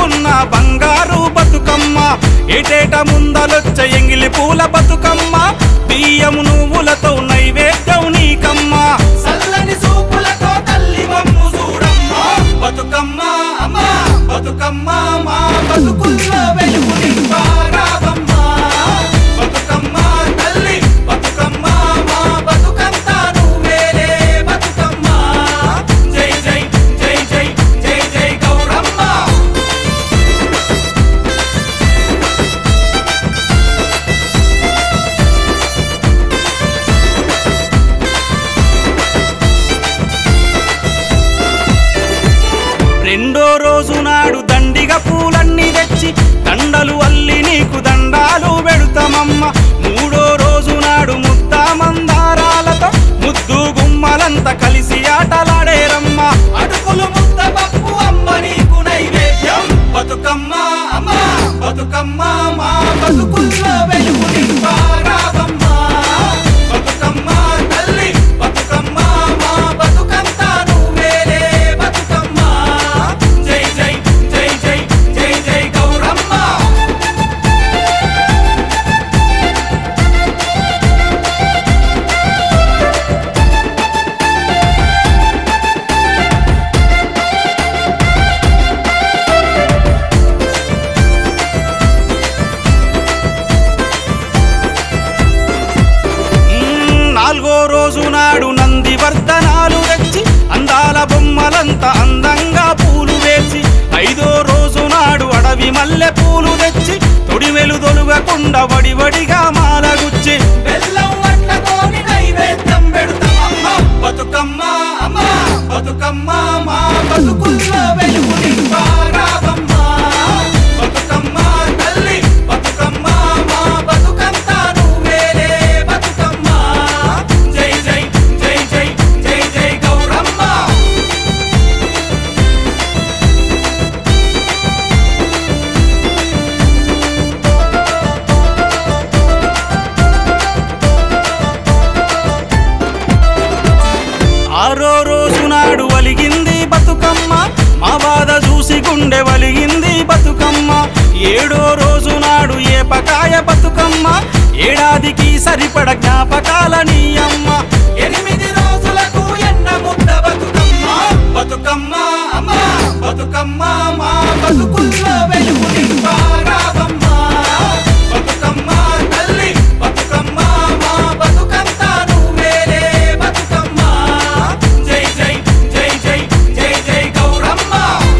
బతుకున్న బంగారు బతుకమ్మ ఏటేట ముందలొచ్చ ఎంగిలి పూల బతుకమ్మ బియ్యము నువ్వులతో నైవేద్యం నీకమ్మ చల్లని చూపులతో తల్లి మమ్ము చూడమ్మా బతుకమ్మ అమ్మా బతుకమ్మ మా బతుకుల్లో వెలుగు నింపారావమ్మా బతుకమ్మ తల్లి బతుకమ్మ మా బతుకంతా నువ్వేలే బతుకమ్మ జై జై జై జై జై జై గౌరమ్మ రెండో రోజు నాడు దండిగా పూలన్నీ తెచ్చి దండలు అల్లి నీకు దండాలు పెడతామమ్మ మూడో రోజు నాడు ముద్ద మందారాలతో ముద్దు గుమ్మలంతా కలిసి ఆటలాడేరమ్మ అటుకులు ముద్ద పప్పు అమ్మ నీకు నైవేద్యం బతుకమ్మ అమ్మ బతుకమ్మ మా బతుకుల్లో వెలుగు నింపారావమ్మ బతుకమ్మ తల్లి బతుకమ్మ మా బతుకంతా నువ్వేలే బతుకమ్మ జై జై జై జై జై జై గౌరమ్మ మ్మ్, నాలుగో రోజు నాడు నంది వర్ధనాలు తెచ్చి అందాల బొమ్మలంతా అందంగా పూలు వేసి ఐదో రోజు నాడు అడవి మల్లె పూలు తెచ్చి తొడిమెలు తొలుగకుండా వడివడిగా మాలగుచ్చి బెల్లం వట్టతోని నైవేద్యం పెడతామమ్మ బతుకమ్మ అమ్మ బతుకమ్మ మా బతుకుల్లో వెలుగు నింపారావమ్మ బతుకమ్మ తల్లి బతుకమ్మ మా బతుకంతా నువ్వేలే బతుకమ్మ జై జై జై జై జై జై గౌరమ్మ ఆరో రోజు నాడు వలిగింది బతుకమ్మ మా బాధ చూసి గుండె వలిగింది బతుకమ్మ ఏడో రోజు నాడు ఏపకాయ బతుకమ్మ ఏడాదికి సరిపడ జ్ఞాపకాల నీ అమ్మ ఎనిమిది రోజులకు ఎన్న ముద్ద బతుకమ్మ బతుకమ్మ అమ్మ బతుకమ్మ మా బతుకుల్లో వెలుగు నింపారావమ్మ బతుకమ్మ తల్లి బతుకమ్మ మా బతుకంతా నువ్వేలే బతుకమ్మ జై జై జై జై జై జై గౌరమ్మ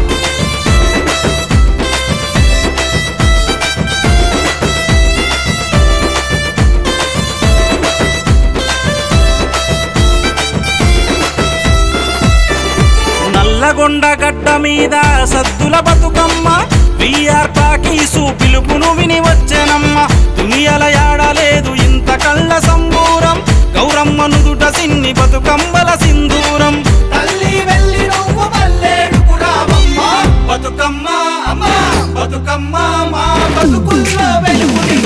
నల్లగొండ గడ్డ మీద సద్దుల బతుకమ్మ విఆర్ పాకీసు పిలుపును విని వచ్చెనమ్మ దునియల యాడలేదు ఇంత కళ్ళ సంబూరం గౌరమ్మ నుదుట సిన్ని బతుకమ్మల సింధూరం తల్లి వెళ్ళి నువ్వు మల్లేడుకు రావమ్మ బతుకమ్మ అమ్మ బతుకమ్మ మా బతుకుల్లో వెలుగు